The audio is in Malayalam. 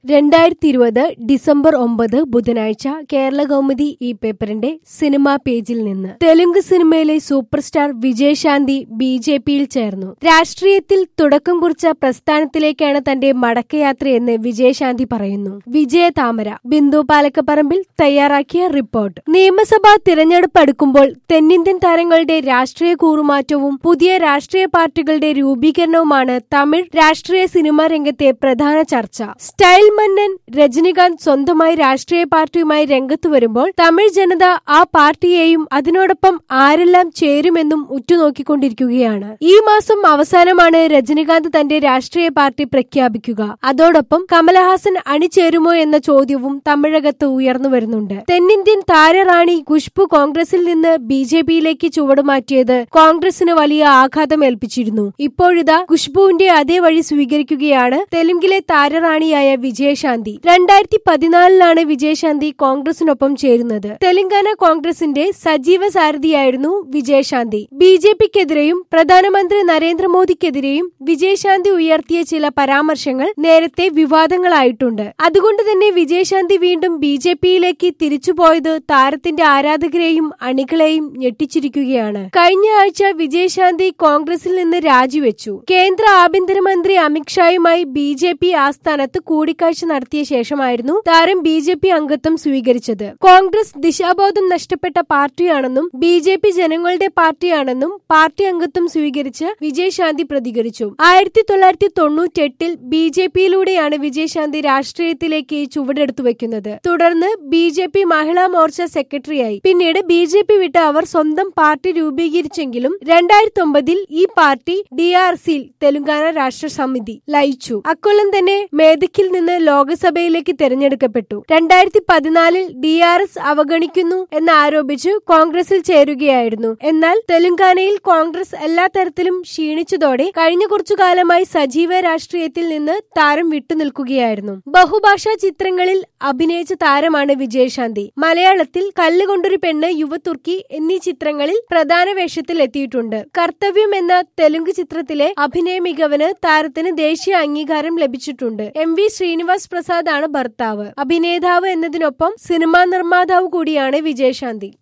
രണ്ടായിരത്തി ഇരുപത് ഡിസംബർ ഒമ്പത് ബുധനാഴ്ച കേരള കൗമുദി ഈ പേപ്പറിന്റെ സിനിമാ പേജിൽ നിന്ന് തെലുങ്ക് സിനിമയിലെ super star Vijayashanti B J പിയിൽ ചേർന്നു രാഷ്ട്രീയത്തിൽ തുടക്കം കുറിച്ച പ്രസ്ഥാനത്തിലേക്കാണ് തന്റെ മടക്കയാത്രയെന്ന് വിജയശാന്തി പറയുന്നു വിജയ താമര ബിന്ദു പാലക്കപ്പറമ്പിൽ തയ്യാറാക്കിയ റിപ്പോർട്ട് നിയമസഭാ തിരഞ്ഞെടുപ്പ് അടുക്കുമ്പോൾ തെന്നിന്ത്യൻ താരങ്ങളുടെ രാഷ്ട്രീയ കൂറുമാറ്റവും പുതിയ രാഷ്ട്രീയ പാർട്ടികളുടെ രൂപീകരണവുമാണ് തമിഴ് രാഷ്ട്രീയ സിനിമാ രംഗത്തെ പ്രധാന ചർച്ച സ്റ്റൈൽ മന്നൻ രജനികാന്ത് സ്വന്തമായി രാഷ്ട്രീയ പാർട്ടിയുമായി രംഗത്തു വരുമ്പോൾ തമിഴ് ജനത ആ പാർട്ടിയെയും അതിനോടൊപ്പം ആരെല്ലാം ചേരുമെന്നും ഉറ്റുനോക്കിക്കൊണ്ടിരിക്കുകയാണ് ഈ മാസം അവസാനമാണ് രജനികാന്ത് തന്റെ രാഷ്ട്രീയ പാർട്ടി പ്രഖ്യാപിക്കുക അതോടൊപ്പം കമലഹാസൻ അണിചേരുമോ എന്ന ചോദ്യവും തമിഴകത്ത് ഉയർന്നു വരുന്നുണ്ട് തെന്നിന്ത്യൻ താരറാണി ഖുഷ്ബു കോൺഗ്രസിൽ നിന്ന് ബി ജെ പിയിലേക്ക് ചുവടുമാറ്റിയത് കോൺഗ്രസിന് വലിയ ആഘാതമേൽപ്പിച്ചിരുന്നു ഇപ്പോഴിതാ ഖുഷ്ബുവിന്റെ അതേ വഴി സ്വീകരിക്കുകയാണ് തെലുങ്കിലെ താരറാണിയായ വിജയശാന്തി രണ്ടായിരത്തി പതിനാലിലാണ് വിജയശാന്തി കോൺഗ്രസിനൊപ്പം ചേരുന്നത് തെലങ്കാന കോൺഗ്രസിന്റെ സജീവ സാരഥിയായിരുന്നു വിജയശാന്തി ബി ജെ പിക്കെതിരെയും പ്രധാനമന്ത്രി നരേന്ദ്രമോദിക്കെതിരെയും വിജയശാന്തി ഉയർത്തിയ ചില പരാമർശങ്ങൾ നേരത്തെ വിവാദങ്ങളായിട്ടുണ്ട് അതുകൊണ്ട് തന്നെ വിജയശാന്തി വീണ്ടും ബി ജെ പിയിലേക്ക് തിരിച്ചുപോയത് താരത്തിന്റെ ആരാധകരെയും അണികളെയും ഞെട്ടിച്ചിരിക്കുകയാണ് കഴിഞ്ഞ ആഴ്ച വിജയശാന്തി കോൺഗ്രസിൽ നിന്ന് രാജിവെച്ചു കേന്ദ്ര ആഭ്യന്തരമന്ത്രി അമിത്ഷായുമായി ബി ജെ പി ആസ്ഥാനത്ത് കൂടിക്കാഴ്ച നടത്തിയ ശേഷമായിരുന്നു താരം ബി ജെ പി അംഗത്വം സ്വീകരിച്ചത് കോൺഗ്രസ് ദിശാബോധം നഷ്ടപ്പെട്ട പാർട്ടിയാണെന്നും ബി ജെ പി ജനങ്ങളുടെ പാർട്ടിയാണെന്നും പാർട്ടി അംഗത്വം സ്വീകരിച്ച് വിജയശാന്തി പ്രതികരിച്ചു ആയിരത്തി തൊള്ളായിരത്തി തൊണ്ണൂറ്റി എട്ടിൽ ബി ജെ പിയിലൂടെയാണ് വിജയശാന്തി രാഷ്ട്രീയത്തിലേക്ക് ചുവടെടുത്തു വെക്കുന്നത് തുടർന്ന് B J P Mahila Morcha സെക്രട്ടറിയായി പിന്നീട് ബി ജെ പി വിട്ട് അവർ സ്വന്തം പാർട്ടി രൂപീകരിച്ചെങ്കിലും രണ്ടായിരത്തി ഒമ്പതിൽ ഈ പാർട്ടി ഡി ആർ സിയിൽ തെലുങ്കാന രാഷ്ട്ര സമിതി ലയിച്ചു അക്കൊല്ലം തന്നെ മേധക്കിൽ നിന്ന് ലോക്സഭയിലേക്ക് തെരഞ്ഞെടുക്കപ്പെട്ടു രണ്ടായിരത്തി പതിനാലിൽ ഡി ആർ എസ് അവഗണിക്കുന്നു എന്നാരോപിച്ച് കോൺഗ്രസിൽ ചേരുകയായിരുന്നു എന്നാൽ തെലുങ്കാനയിൽ കോൺഗ്രസ് എല്ലാ തരത്തിലും ക്ഷീണിച്ചതോടെ കഴിഞ്ഞ കുറച്ചു കാലമായി സജീവ രാഷ്ട്രീയത്തിൽ നിന്ന് താരം വിട്ടുനിൽക്കുകയായിരുന്നു ബഹുഭാഷാ ചിത്രങ്ങളിൽ അഭിനയിച്ച താരമാണ് വിജയശാന്തി മലയാളത്തിൽ കല്ലുകൊണ്ടൊരു പെണ്ണ് യുവതുർക്കി എന്നീ ചിത്രങ്ങളിൽ പ്രധാന വേഷത്തിൽ എത്തിയിട്ടുണ്ട് കർത്തവ്യം എന്ന തെലുങ്ക് ചിത്രത്തിലെ അഭിനയ മികവിന് താരത്തിന് ദേശീയ അംഗീകാരം ലഭിച്ചിട്ടുണ്ട് എം വി ശ്രീനിവാസ് പ്രസാദ് ആണ് ഭർത്താവ് അഭിനേതാവ് എന്നതിനൊപ്പം സിനിമാ നിർമ്മാതാവ് കൂടിയാണ് വിജയശാന്തി